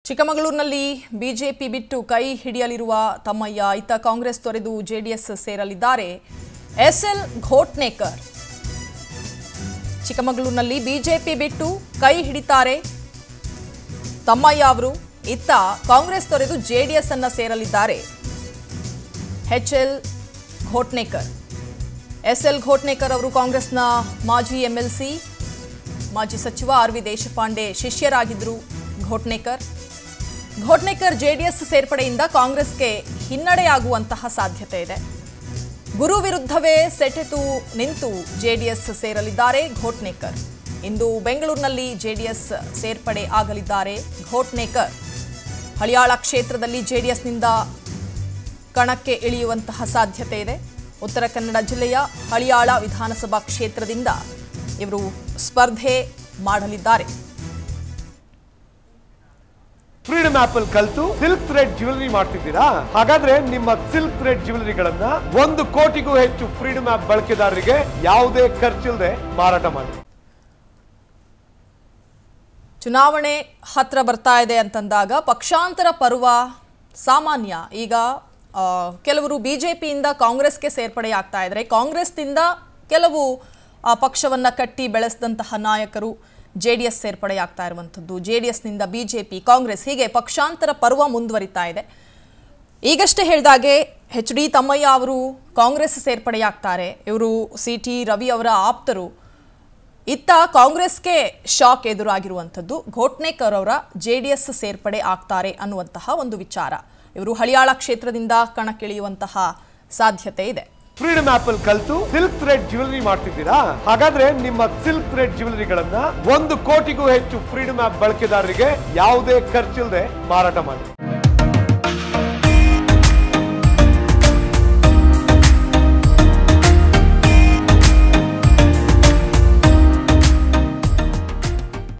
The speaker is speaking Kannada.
ಚಿಕ್ಕಮಗಳೂರಿನಲ್ಲಿ ಬಿಜೆಪಿ ಬಿಟ್ಟು ಕೈ ಹಿಡಿಯಲಿರುವ ತಮ್ಮಯ್ಯ ಇತ್ತ ಕಾಂಗ್ರೆಸ್ ತೊರೆದು ಜೆಡಿಎಸ್ ಸೇರಲಿದ್ದಾರೆ ಎಸ್ಎಲ್ ಘೋಟ್ನೇಕರ್ ಚಿಕ್ಕಮಗಳೂರಿನಲ್ಲಿ ಬಿಜೆಪಿ ಬಿಟ್ಟು ಕೈ ಹಿಡಿತಾರೆ ತಮ್ಮಯ್ಯ ಅವರು ಇತ್ತ ಕಾಂಗ್ರೆಸ್ ತೊರೆದು ಜೆಡಿಎಸ್ ಅನ್ನ ಸೇರಲಿದ್ದಾರೆ ಎಚ್ಎಲ್ ಘೋಟ್ನೇಕರ್ ಎಸ್ಎಲ್ ಘೋಟ್ನೇಕರ್ ಅವರು ಕಾಂಗ್ರೆಸ್ನ ಮಾಜಿ ಎಂಎಲ್ಸಿ ಮಾಜಿ ಸಚಿವ ಆರ್ ವಿ ದೇಶಪಾಂಡೆ ಶಿಷ್ಯರಾಗಿದ್ದರು ಘೋಟ್ನೇಕರ್ ಘೋಟ್ನೇಕರ್ ಜೆಡಿಎಸ್ ಸೇರ್ಪಡೆಯಿಂದ ಕಾಂಗ್ರೆಸ್ಗೆ ಹಿನ್ನಡೆಯಾಗುವಂತಹ ಸಾಧ್ಯತೆ ಇದೆ ಗುರು ವಿರುದ್ಧವೇ ಸೆಟೆತು ನಿಂತು ಜೆಡಿಎಸ್ ಸೇರಲಿದ್ದಾರೆ ಘೋಟ್ನೇಕರ್ ಇಂದು ಬೆಂಗಳೂರಿನಲ್ಲಿ ಜೆಡಿಎಸ್ ಸೇರ್ಪಡೆ ಆಗಲಿದ್ದಾರೆ ಘೋಟ್ನೇಕರ್ ಹಳಿಯಾಳ ಕ್ಷೇತ್ರದಲ್ಲಿ ಜೆಡಿಎಸ್ನಿಂದ ಕಣಕ್ಕೆ ಇಳಿಯುವಂತಹ ಸಾಧ್ಯತೆ ಇದೆ ಉತ್ತರ ಕನ್ನಡ ಜಿಲ್ಲೆಯ ಹಳಿಯಾಳ ವಿಧಾನಸಭಾ ಕ್ಷೇತ್ರದಿಂದ ಇವರು ಸ್ಪರ್ಧೆ ಮಾಡಲಿದ್ದಾರೆ ಫ್ರೀಡಮ್ ಆಪ್ ಅಲ್ಲಿ ಕಲ್ತು ಸಿಲ್ಕ್ ಥ್ರೆಡ್ ಜ್ಯುವೆಲರಿ ಮಾಡ್ತಿದ್ದೀರಾ ಹಾಗಾದ್ರೆ ನಿಮ್ಮ ಸಿಲ್ಕ್ ಥ್ರೆಡ್ ಜ್ಯುವೆಲರಿಗಳನ್ನ ಒಂದು ಕೋಟಿಗೂ ಹೆಚ್ಚು ಫ್ರೀಡಮ್ ಆಪ್ ಬಳಕೆದಾರರಿಗೆ ಯಾವುದೇ ಖರ್ಚಿಲ್ಲದೆ ಮಾರಾಟ ಮಾಡಿ ಚುನಾವಣೆ ಹತ್ರ ಬರ್ತಾ ಇದೆ ಅಂತಂದಾಗ ಪಕ್ಷಾಂತರ ಪರ್ವ ಸಾಮಾನ್ಯ ಈಗ ಆ, ಕೆಲವರು ಬಿಜೆಪಿಯಿಂದ ಕಾಂಗ್ರೆಸ್ಗೆ ಸೇರ್ಪಡೆ ಆಗ್ತಾ ಇದ್ದಾರೆ ಕಾಂಗ್ರೆಸ್ನಿಂದ ಕೆಲವು ಆ, ಪಕ್ಷವನ್ನ ಕಟ್ಟಿ ಬೆಳೆಸಿದಂತಹ ನಾಯಕರು ಜೆ ಡಿ ಎಸ್ ಸೇರ್ಪಡೆ ಆಗ್ತಾ ಇರುವಂಥದ್ದು ಜೆ ಡಿ ಎಸ್ನಿಂದ ಬಿಜೆಪಿ ಕಾಂಗ್ರೆಸ್ ಹೀಗೆ ಪಕ್ಷಾಂತರ ಪರ್ವ ಮುಂದುವರಿತಾ ಇದೆ ಈಗಷ್ಟೇ ಹೇಳಿದಾಗೆ ಎಚ್ ಡಿ ತಮ್ಮಯ್ಯ ಅವರು ಕಾಂಗ್ರೆಸ್ ಸೇರ್ಪಡೆಯಾಗ್ತಾರೆ ಇವರು ಸಿ ಟಿ ರವಿ ಅವರ ಆಪ್ತರು ಇತ್ತ ಕಾಂಗ್ರೆಸ್ಗೆ ಶಾಕ್ ಎದುರಾಗಿರುವಂಥದ್ದು ಘೋಟ್ನೇಕರ್ ಅವರ ಜೆ ಡಿ ಎಸ್ ಸೇರ್ಪಡೆ ಆಗ್ತಾರೆ ಅನ್ನುವಂತಹ ಒಂದು ವಿಚಾರ ಇವರು ಹಳಿಯಾಳ ಕ್ಷೇತ್ರದಿಂದ ಕಣಕ್ಕಿಳಿಯುವಂತಹ ಸಾಧ್ಯತೆ ಇದೆ ಫ್ರೀಡಮ್ ಆಪ್ ಅಲ್ಲಿ ಕಲ್ತು ಸಿಲ್ಕ್ ಥ್ರೆಡ್ ಜ್ಯುವೆಲರಿ ಮಾಡ್ತಿದ್ದೀರಾ ಹಾಗಾದ್ರೆ ನಿಮ್ಮ ಸಿಲ್ಕ್ ಥ್ರೆಡ್ ಜ್ಯುವೆಲರಿಗಳನ್ನ ಒಂದು ಕೋಟಿಗೂ ಹೆಚ್ಚು ಫ್ರೀಡಮ್ ಆಪ್ ಬಳಕೆದಾರರಿಗೆ ಯಾವುದೇ ಖರ್ಚಿಲ್ಲದೆ ಮಾರಾಟ ಮಾಡಿ